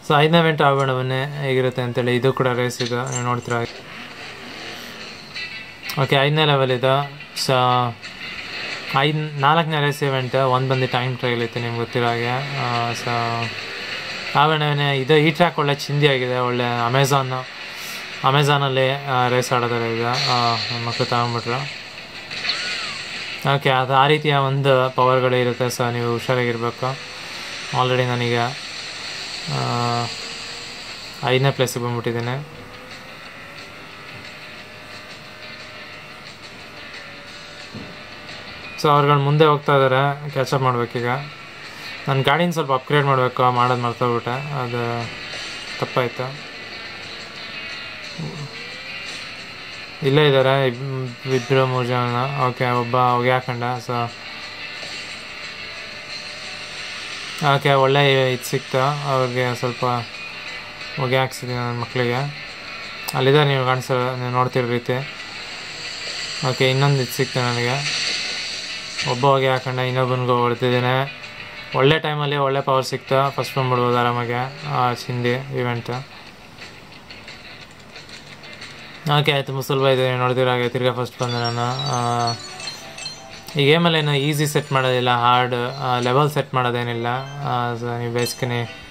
so ಐದನೇ event ಆಗೋಣ ಬನ್ನಿ ಹೇಗಿರುತ್ತೆ ಅಂತೇಳಿ ಇದು ಕೂಡ ರೇಸ್ ಇದು ನೀವು ನೋಡ್ತೀರಾ ಓಕೆ ಐದನೇ ಲೆವೆಲ್ ಇದು ಸೊ ಐದು ನಾಲ್ಕನೇ ರೇಸ್ ಇವೆಂಟ್ ಒಂದು ಬಂದು ಟೈಮ್ ಟ್ರಯಲ್ ಇತ್ತು ನಿಮ್ಗೆ ಗೊತ್ತಿರೋ ಹಾಗೆ ಸೊ ಆವರಣವೇ ಇದು ಈ ಟ್ರ್ಯಾಕ್ ಒಳ್ಳೆ ಚಿಂದಿ ಆಗಿದೆ ಒಳ್ಳೆ ಅಮೆಝಾನ್ ಅಮೆಝಾನಲ್ಲಿ ರೇಸ್ ಆಡೋದಾರೆ ಈಗ ನಮ್ಮ ಮಕ್ಕಳು ತಗೊಂಬಿಟ್ರು ಓಕೆ ಅದು ಆ ರೀತಿಯ ಒಂದು ಪವರ್ಗಳು ಇರುತ್ತೆ ಸೊ ನೀವು ಹುಷಾರಾಗಿರ್ಬೇಕು ಆಲ್ರೆಡಿ ನಾನೀಗ ಆ, ಐದನೇ ಪ್ಲೇಸಿಗೆ ಬಂದ್ಬಿಟ್ಟಿದ್ದೀನಿ ಸೊ ಅವ್ರುಗಳು ಮುಂದೆ ಹೋಗ್ತಾ ಇದ್ದಾರೆ ಕ್ಯಾಚಪ್ ಮಾಡ್ಬೇಕೀಗ ನನ್ನ ಗಾಡಿನ ಸ್ವಲ್ಪ ಅಪ್ಗ್ರೇಡ್ ಮಾಡಬೇಕು ಮಾಡೋದು ಮರ್ತೋಗ್ಬಿಟ್ಟೆ ಅದು ತಪ್ಪಾಯ್ತು ಇಲ್ಲೇ ಇದ್ದಾರೆ ಇಬ್ಬರು ಮೂರು ಜನ ಓಕೆ ಒಬ್ಬ ಹೊಗೆ ಹಾಕೊಂಡ ಸೊ ಓಕೆ ಒಳ್ಳೆ ಇದು ಸಿಕ್ತು ಅವ್ರಿಗೆ ಸ್ವಲ್ಪ ಹೊಗೆ ಹಾಕ್ಸಿದ್ದೀನಿ ನನ್ನ ಮಕ್ಕಳಿಗೆ ಅಲ್ಲಿದ್ದಾರೆ ನೀವು ಕಾಣಿಸೋ ನೀವು ನೋಡ್ತಿರೋ ರೀತಿ ಓಕೆ ಇನ್ನೊಂದು ಇದು ಸಿಕ್ತು ನನಗೆ ಒಬ್ಬ ಹೊಗೆ ಹಾಕೊಂಡ ಇನ್ನೊಬ್ಬನಿಗೆ ಹೊಡ್ತಿದ್ದೀನಿ ಒಳ್ಳೆ ಟೈಮಲ್ಲಿ ಒಳ್ಳೆ ಪವರ್ ಸಿಕ್ತು ಫಸ್ಟ್ ಬಂದ್ಬಿಡ್ಬೋದು ಆರಾಮಾಗಿ ಆ ಚಿಂದಿ ಇವೆಂಟ್ ಓಕೆ ಆಯಿತು ಮುಸುಲ್ಬ ಇದೆ ನೋಡ್ತಿರೋ ಹಾಗೆ ತಿರ್ಗಾ ಫಸ್ಟ್ ಬಂದೆ ನಾನು ಆ, ಈ ಗೇಮಲ್ಲಿ ಏನು ಈಸಿ ಸೆಟ್ ಮಾಡೋದಿಲ್ಲ ಹಾರ್ಡ್ ಲೆವೆಲ್ ಸೆಟ್ ಮಾಡೋದೇನಿಲ್ಲ ಸೊ ನೀವು ಬೇಸಿಕಲಿ